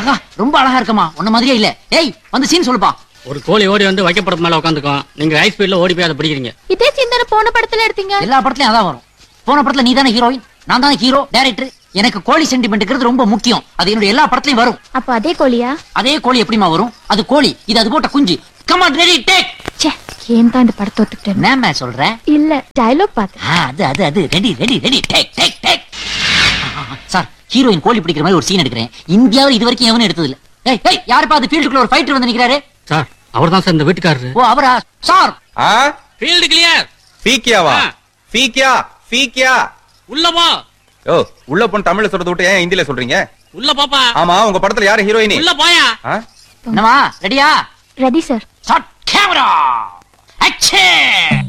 ஆகா ரொம்ப அழகா இருக்கமா உன்ன மாதிரியே இல்ல ஏய் வந்து சீன் சொல்லுப்பா ஒரு கோழி ஓடி வந்து வைக்கப்படுறது மேல உட்காந்துக்கும் நீங்க ஹை ஸ்பீட்ல ஓடி போய் அதை பிடிக்கிறீங்க இதே சிந்தனை போன படத்துல எடுத்தீங்க எல்லா படத்துலயும் அதான் வரும் போன படத்துல நீ தானே ஹீரோயின் நான் தானே ஹீரோ டைரக்டர் எனக்கு கோழி சென்டிமெண்ட்ங்கிறது ரொம்ப முக்கியம் அது என்னோட எல்லா படத்துலயும் வரும் அப்ப அதே கோழியா அதே கோழி எப்படிமா வரும் அது கோழி இது அது போட்ட குஞ்சு கமான் ரெடி டேக் ச்சே ஏன் தான் இந்த படத்தை ஒத்துக்கிட்டேன் என்னம்மா சொல்ற இல்ல டயலாக் பார்த்தேன் ஆ, அது அது அது ready ready ready take take take sir heroine கோழி பிடிக்கிற மாதிரி ஒரு சீன் எடுக்கிறேன் இந்தியாவில் இது வரைக்கும் எவனும் எடுத்தது இல்ல ஏய் ஏய் யாருப்பா அது ஃபீல்டுக்குள்ள ஒரு ஃபைட்டர் வந்து நிக்கிறாரு சார் அவர் தான் சார் இந்த வீட்டுக்காரரு ஓ அவரா சார் ஆ ஃபீல்டு கிளியர் ஃபீக்கியாவா ஆ. ஃபீக்கியா ஃபீக்கியா உள்ள போ ஓ உள்ள பொண்ணு தமிழ்ல சொல்றத விட்டு ஏன் ஹிந்தில சொல்றீங்க உள்ள போப்பா ஆமா உங்க படத்துல யாரு ஹீரோயினி உள்ள போயா ஆ? என்னவா ரெடியா ready sir start camera action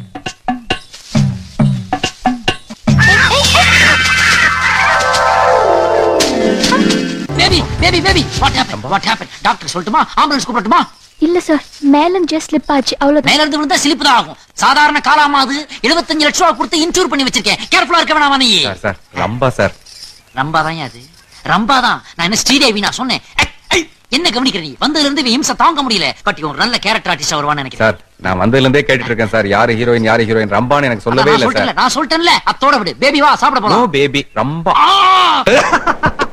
baby baby baby what happen what happen doctor சொல்லட்டுமா ஆம்புலன்ஸ் கூப்பிடட்டுமா இல்ல சார் மேல ஜஸ்ட் ஸ்லிப் ஆச்சு அவ்வளவுதான் மேல இருந்து விழுந்தா சிலிப்பு தான் ஆகும் சாதாரண காலாமா அது 75 லட்சம் ரூபாய் கொடுத்து இன்சூர் பண்ணி வச்சிருக்கேன் கேர்ஃபுல்லா இருக்க வேணாமா நீ sir sir Rambha sir Rambha தான் அது ரம்பா தான் நான் என்ன ஸ்ரீதேவி நான் சொன்னேன் ஐ, ஐ, என்ன கவனிக்கிற நீ வந்ததுல இருந்து இவன் இம்சை தாங்க முடியல பட் இவன் ஒரு நல்ல கேரக்டர் ஆர்டிஸ்ட் வருவான்னு நினைக்கிறேன் சார் நான் வந்ததுல இருந்தே கேட்டுட்டு இருக்கேன் சார் யாரு ஹீரோயின் யாரு ஹீரோயின் ரம்பான்னு எனக்கு அதான் சொல்லவே நான் இல்ல சொல்லிட்டேன்ல, சார் நான் சொல்லிட்டேன்ல அத்தோட விடு பேபி வா சாப்பிட நோ போலாம் பேபி ரம்பா ஆ!